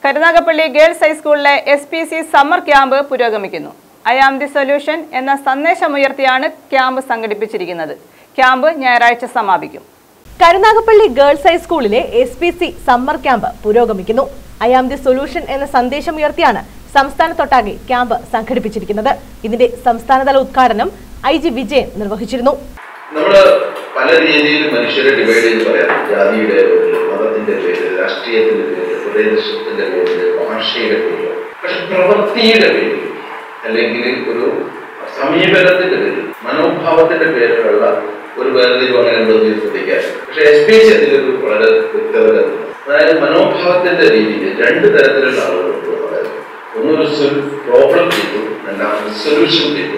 Karunagappally girls ഹൈസ്കൂളിലെ S P C summer camp പുരോഗമിക്കുന്നു I am the solution എന്ന സന്ദേശമുയർത്തിയാണ് ക്യാമ്പ് സംഘടിപ്പിച്ചിരിക്കുന്നത് ക്യാമ്പ് ഞായറാഴ്ച സമാപിക്കും കരുനാഗപ്പള്ളി ഗേൾസ് ഹൈസ്കൂളിലെ S P C summer camp പുരോഗമിക്കുന്നു ഐ ആം ദി സൊല്യൂഷൻ എന്ന സന്ദേശമുയർത്തിയാണ് സംസ്ഥാനത്തൊട്ടാകെ ക്യാമ്പ് സംഘടിപ്പിച്ചിരിക്കുന്നത് ഇതിന്റെ സംസ്ഥാനതല ഉദ്ഘാടനം ഐ ജി വിജയൻ നിർവഹിച്ചിരുന്നു നമ്മള് പല രീതിയിൽ മനുഷ്യരെ ഡിവൈഡ് ചെയ്ത് പറയാം ജാതിയുടെ പേരിൽ മതത്തിന്റെ പേരിൽ രാഷ്ട്രീയത്തിന്റെ പേരിൽ പ്രദേശത്തിന്റെ പേരിൽ ഭാഷയുടെ പേരിൽ പക്ഷെ പ്രവൃത്തിയുടെ പേരിൽ അല്ലെങ്കിൽ ഒരു സമീപനത്തിന്റെ പേരിൽ മനോഭാവത്തിന്റെ പേരിലുള്ള ഒരു വേർതിരിവ് അങ്ങനെ ഉണ്ടെന്ന് ശ്രദ്ധിക്കാൻ പക്ഷെ എസ് പി സി അതിലൊരു വളരെ വ്യക്തത കരുതുന്നു. അതായത് മനോഭാവത്തിന്റെ രീതിയിൽ രണ്ട് തരത്തിലുള്ള ആളുകളുണ്ട് അതായത് ഒന്നൊരു പ്രോബ്ലം ചെയ്തു രണ്ടാമത് സൊല്യൂഷൻ ചെയ്തു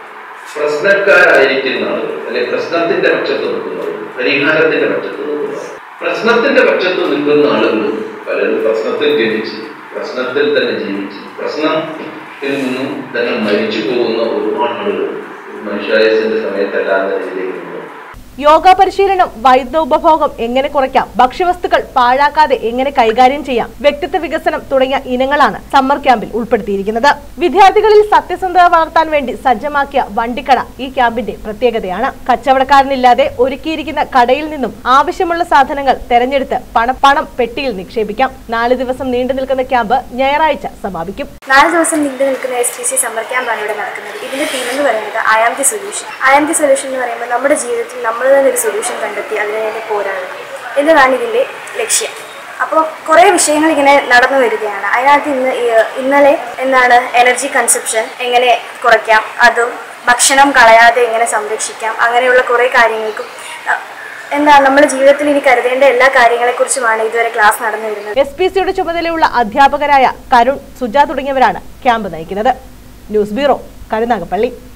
പ്രശ്നക്കാരായിരിക്കുന്ന ആളുകൾ അല്ലെ പ്രശ്നത്തിന്റെ പക്ഷത്ത് നിൽക്കുന്നവർ പരിഹാരത്തിന്റെ പക്ഷത്ത് നിൽക്കുന്നവർ പ്രശ്നത്തിന്റെ പക്ഷത്ത് നിൽക്കുന്ന ആളുകൾ പലരും പ്രശ്നത്തിൽ ജനിച്ച് പ്രശ്നത്തിൽ തന്നെ ജീവിച്ച് പ്രശ്നത്തിൽ നിന്നും തന്നെ മരിച്ചു പോകുന്ന ഒരുപാട് ആളുകൾ മനുഷ്യായുസിന്റെ സമയത്തല്ലാത്ത രീതിയിലേക്ക് നിന്നു യോഗ പരിശീലനം വൈദ്യുത ഉപഭോഗം എങ്ങനെ കുറയ്ക്കാം ഭക്ഷ്യവസ്തുക്കൾ പാഴാക്കാതെ എങ്ങനെ കൈകാര്യം ചെയ്യാം വ്യക്തിത്വ വികസനം തുടങ്ങിയ ഇനങ്ങളാണ് സമ്മർ ക്യാമ്പിൽ ഉൾപ്പെടുത്തിയിരിക്കുന്നത് വിദ്യാർത്ഥികളിൽ സത്യസന്ധത വളർത്താൻ വേണ്ടി സജ്ജമാക്കിയ വണ്ടിക്കട ഈ ക്യാമ്പിന്റെ പ്രത്യേകതയാണ് കച്ചവടക്കാരനില്ലാതെ ഒരുക്കിയിരിക്കുന്ന കടയിൽ നിന്നും ആവശ്യമുള്ള സാധനങ്ങൾ തെരഞ്ഞെടുത്ത് പണം പണം പെട്ടിയിൽ നിക്ഷേപിക്കാം നാല് ദിവസം നീണ്ടു നിൽക്കുന്ന ക്യാമ്പ് ഞായറാഴ്ച സമാപിക്കും നാല് ദിവസം നീണ്ടു നിൽക്കുന്ന എസ് ടി സി സമ്മർ ക്യാമ്പാണ് ഇവിടെ നടക്കുന്നത് ഇതിന്റെ തീം എന്ന് പറയുന്നത് I am the solution I am the solution എന്ന് പറയുമ്പോൾ നമ്മുടെ ജീവിതത്തിൽ നമ്മൾ തന്നെ ഒരു സൊല്യൂഷൻ കണ്ടെത്തി അതിനു വേണ്ടി പോരാടണം എന്നതാണ് ഇതിന്റെ ലക്ഷ്യം അപ്പോൾ കുറേ വിഷയങ്ങൾ ഇങ്ങനെ നടന്നു വരികയാണ് അതിനകത്ത് ഇന്ന് ഈ- ഇന്നലെ എന്താണ് എനർജി കൺസപ്ഷൻ എങ്ങനെ കുറയ്ക്കാം അതും ഭക്ഷണം കളയാതെ എങ്ങനെ സംരക്ഷിക്കാം അങ്ങനെയുള്ള കുറേ കാര്യങ്ങൾക്കും അഹ്, എന്താ നമ്മുടെ ജീവിതത്തിൽ ഇനി കരുതേണ്ട എല്ലാ കാര്യങ്ങളെക്കുറിച്ചുമാണ് ഇതുവരെ ക്ലാസ് നടന്നു വരുന്നത് എസ് പി സിയുടെ ചുമതലയുള്ള അധ്യാപകരായ കരുൺ സുജ തുടങ്ങിയവരാണ് ക്യാമ്പ് നയിക്കുന്നത് ന്യൂസ് ബ്യൂറോ കരുനാഗപ്പള്ളി